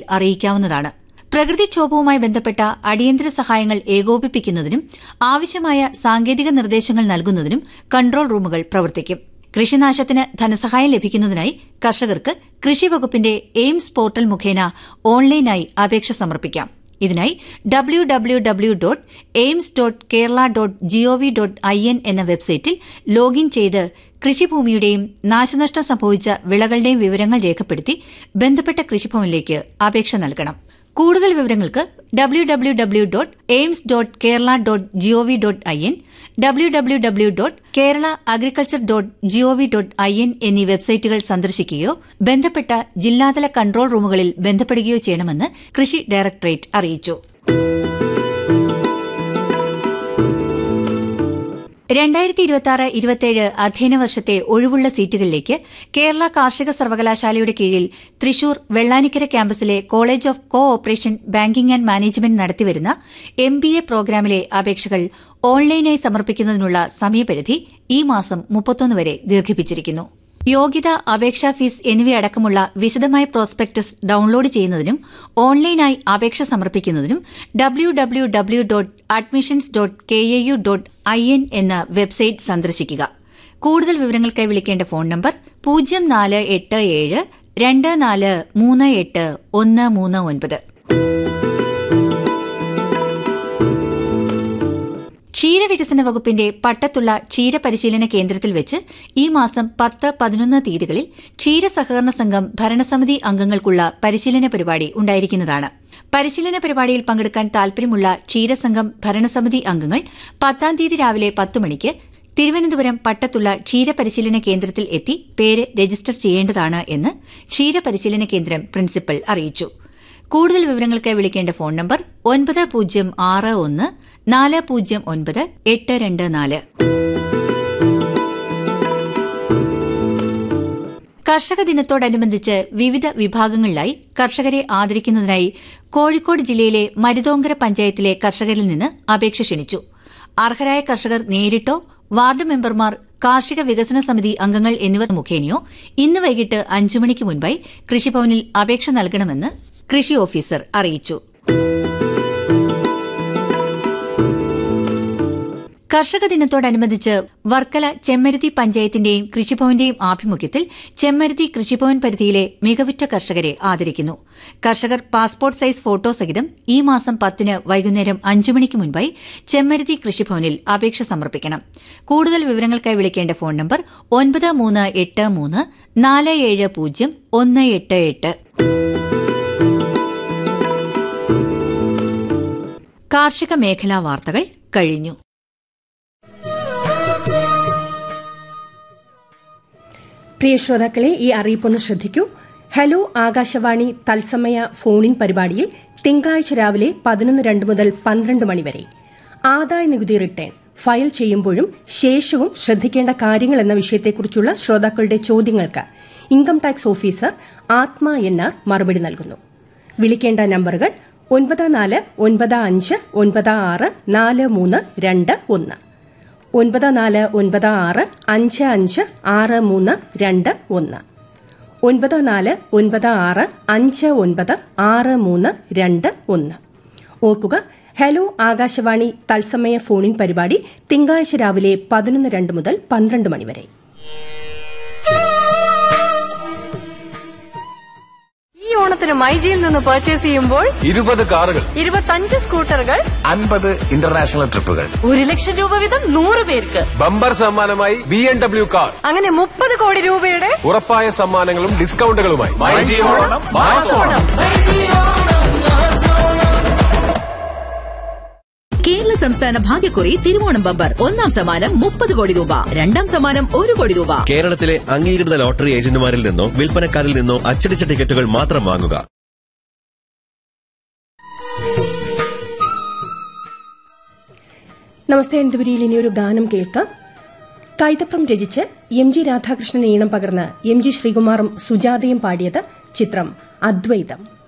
അറിയിക്കാവുന്നതാണ് പ്രകൃതിക്ഷോഭവുമായി ബന്ധപ്പെട്ട അടിയന്തര സഹായങ്ങൾ ഏകോപിപ്പിക്കുന്നതിനും ആവശ്യമായ സാങ്കേതിക നിർദ്ദേശങ്ങൾ നൽകുന്നതിനും കൺട്രോൾ റൂമുകൾ പ്രവർത്തിക്കും കൃഷിനാശത്തിന് ധനസഹായം ലഭിക്കുന്നതിനായി കർഷകർക്ക് കൃഷിവകുപ്പിന്റെ എയിംസ് പോർട്ടൽ മുഖേന ഓൺലൈനായി അപേക്ഷ സമർപ്പിക്കാം ഇതിനായി W W W dot AIMS dot Kerala dot GOV dot I N എന്ന വെബ്സൈറ്റിൽ ലോഗിൻ ചെയ്ത് കൃഷിഭൂമിയുടെയും നാശനഷ്ടം സംഭവിച്ച വിളകളുടെയും വിവരങ്ങൾ രേഖപ്പെടുത്തി ബന്ധപ്പെട്ട കൃഷിഭവനിലേക്ക് അപേക്ഷ നൽകണം കൂടുതൽ വിവരങ്ങൾക്ക് W W W dot AIMS dot Kerala dot GOV dot I N W W W dot Kerala agriculture dot GOV dot I N എന്നീ വെബ്സൈറ്റുകൾ സന്ദർശിക്കുകയോ ബന്ധപ്പെട്ട ജില്ലാതല കൺട്രോൾ റൂമുകളിൽ ബന്ധപ്പെടുകയോ ചെയ്യണമെന്ന് കൃഷി ഡയറക്ടറേറ്റ് അറിയിച്ചു രണ്ടായിരത്തി ഇരുപത്തിയാറ് ഇരുപത്തിയേഴ് അധ്യയന വർഷത്തെ ഒഴിവുള്ള സീറ്റുകളിലേക്ക് കേരള കാർഷിക സർവകലാശാലയുടെ കീഴിൽ തൃശൂർ വെള്ളാനിക്കര ക്യാമ്പസിലെ college of cooperation banking and management നടത്തിവരുന്ന എം ബി എ പ്രോഗ്രാമിലെ അപേക്ഷകൾ ഓൺലൈനായി സമർപ്പിക്കുന്നതിനുള്ള സമയപരിധി ഈ മാസം മുപ്പത്തൊന്ന് വരെ ദീർഘിപ്പിച്ചിരിക്കുന്നു യോഗ്യത അപേക്ഷാ ഫീസ് എന്നിവയടക്കമുള്ള വിശദമായ പ്രോസ്പെക്ടസ് ഡൌൺലോഡ് ചെയ്യുന്നതിനും ഓൺലൈനായി അപേക്ഷ സമർപ്പിക്കുന്നതിനും W W W dot admissions dot K A U dot I N എന്ന വെബ്സൈറ്റ് സന്ദർശിക്കുക കൂടുതൽ വിവരങ്ങൾക്കായി വിളിക്കേണ്ട ഫോൺ നമ്പർ പൂജ്യം നാല് എട്ട് ഏഴ് രണ്ട് നാല് മൂന്ന് എട്ട് ഒന്ന് മൂന്ന് ഒൻപത് ക്ഷീരവികസന വകുപ്പിന്റെ പട്ടത്തുള്ള ക്ഷീരപരിശീലന കേന്ദ്രത്തിൽ വെച്ച് ഈ മാസം പത്ത് പതിനൊന്ന് തീയതികളിൽ ക്ഷീര സഹകരണ സംഘം ഭരണസമിതി അംഗങ്ങൾക്കുള്ള പരിശീലന പരിപാടി ഉണ്ടായിരിക്കുന്നതാണ് പരിശീലന പരിപാടിയിൽ പങ്കെടുക്കാൻ താൽപര്യമുള്ള ക്ഷീരസംഘം ഭരണസമിതി അംഗങ്ങൾ പത്താം തീയതി രാവിലെ പത്ത് മണിക്ക് തിരുവനന്തപുരം പട്ടത്തുള്ള ക്ഷീരപരിശീലന കേന്ദ്രത്തിൽ എത്തി പേര് രജിസ്റ്റർ ചെയ്യേണ്ടതാണ് എന്ന് ക്ഷീരപരിശീലന കേന്ദ്രം പ്രിൻസിപ്പൽ അറിയിച്ചു കൂടുതൽ വിവരങ്ങൾക്ക് വിളിക്കേണ്ട ഫോൺ നമ്പർ ഒൻപത് പൂജ്യം ആറ് ഒന്ന് നാല് പൂജ്യം ഒൻപത് എട്ട് രണ്ട് നാല് കർഷക ദിനത്തോടനുബന്ധിച്ച് വിവിധ വിഭാഗങ്ങളിലായി കർഷകരെ ആദരിക്കുന്നതിനായി കോഴിക്കോട് ജില്ലയിലെ മരുതോങ്കര പഞ്ചായത്തിലെ കർഷകരിൽ നിന്ന് അപേക്ഷ ക്ഷണിച്ചു അർഹരായ കർഷകർ നേരിട്ടോ വാർഡ് മെമ്പർമാർ കാർഷിക വികസന സമിതി അംഗങ്ങൾ എന്നിവർ മുഖേനയോ ഇന്ന് വൈകിട്ട് അഞ്ചു മണിക്ക് മുൻപായി കൃഷിഭവനിൽ അപേക്ഷ നൽകണമെന്ന് കൃഷി ഓഫീസർ അറിയിച്ചു കർഷക ദിനത്തോടനുബന്ധിച്ച് വർക്കല ചെമ്മരുതി പഞ്ചായത്തിന്റെയും കൃഷിഭവന്റെയും ആഭിമുഖ്യത്തിൽ ചെമ്മരുതി കൃഷിഭവൻ പരിധിയിലെ മികവുറ്റ കർഷകരെ ആദരിക്കുന്നു കർഷകർ പാസ്പോർട്ട് സൈസ് ഫോട്ടോ സഹിതം ഈ മാസം പത്തിന് വൈകുന്നേരം അഞ്ചു മണിക്ക് മുൻപായി ചെമ്മരുതി കൃഷിഭവനിൽ അപേക്ഷ സമർപ്പിക്കണം കൂടുതൽ വിവരങ്ങൾക്കായി വിളിക്കേണ്ട ഫോൺ നമ്പർ ഒൻപത് മൂന്ന് എട്ട് മൂന്ന് നാല് ഏഴ് പൂജ്യം ഒന്ന് എട്ട് എട്ട് കാർഷിക മേഖലാ വാർത്തകൾ കഴിഞ്ഞു പ്രിയ ശ്രോതാക്കളെ ഈ അറിയിപ്പൊന്ന് ശ്രദ്ധിക്കൂ ഹലോ ആകാശവാണി തത്സമയ ഫോണിൻ പരിപാടിയിൽ തിങ്കളാഴ്ച രാവിലെ പതിനൊന്ന് രണ്ട് മുതൽ പന്ത്രണ്ട് മണിവരെ ആദായ നികുതി റിട്ടേൺ ഫയൽ ചെയ്യുമ്പോഴും ശേഷവും ശ്രദ്ധിക്കേണ്ട കാര്യങ്ങൾ എന്ന വിഷയത്തെക്കുറിച്ചുള്ള ശ്രോതാക്കളുടെ ചോദ്യങ്ങൾക്ക് income tax officer Athma N R മറുപടി നൽകുന്നു വിളിക്കേണ്ട നമ്പറുകൾ ഒൻപത് നാല് ഒൻപത് അഞ്ച് ഒൻപത് ആറ് നാല് മൂന്ന് രണ്ട് ഒന്ന് ഒൻപത് നാല് ഒൻപത് ആറ് അഞ്ച് അഞ്ച് ആറ് മൂന്ന് രണ്ട് ഒന്ന് ഒൻപത് നാല് ഒൻപത് ആറ് അഞ്ച് ഒൻപത് ആറ് മൂന്ന് രണ്ട് ഒന്ന് ഓർക്കുക ഹലോ ആകാശവാണി തത്സമയ ഫോണിൻ പരിപാടി തിങ്കളാഴ്ച രാവിലെ പതിനൊന്ന് രണ്ട് മുതൽ പന്ത്രണ്ട് മണിവരെ ഈ ഓണത്തിന് മൈജിയിൽ നിന്ന് പർച്ചേസ് ചെയ്യുമ്പോൾ ഇരുപത് കാറുകൾ ഇരുപത്തഞ്ച് സ്കൂട്ടറുകൾ അൻപത് ഇന്റർനാഷണൽ ട്രിപ്പുകൾ ഒരു ലക്ഷം രൂപ വീതം നൂറ് പേർക്ക് ബമ്പർ സമ്മാനമായി ബി എം ഡബ്ല്യു കാർ അങ്ങനെ മുപ്പത് കോടി രൂപയുടെ ഉറപ്പായ സമ്മാനങ്ങളും ഡിസ്കൗണ്ടുകളുമായി കേരള സംസ്ഥാന ഭാഗ്യക്കുറി തിരുവോണം ബമ്പർ ഒന്നാം സമ്മാനം മുപ്പത് കോടി രൂപ രണ്ടാം സമ്മാനം ഒരു കോടി രൂപ കേരളത്തിലെ അംഗീകൃത ലോട്ടറി ഏജന്റുമാരിൽ നിന്നോ വിൽപ്പനക്കാരിൽ നിന്നോ അച്ചടിച്ച ടിക്കറ്റുകൾ മാത്രം വാങ്ങുക നമസ്തേ അനന്തപുരിയിൽ ഇനിയൊരു ഗാനം കേൾക്കാം കൈതപ്രം രചിച്ച് എം ജി രാധാകൃഷ്ണൻ ഈണം പകർന്ന് എം ജി ശ്രീകുമാറും സുജാതയും പാടിയത് ചിത്രം അദ്വൈതം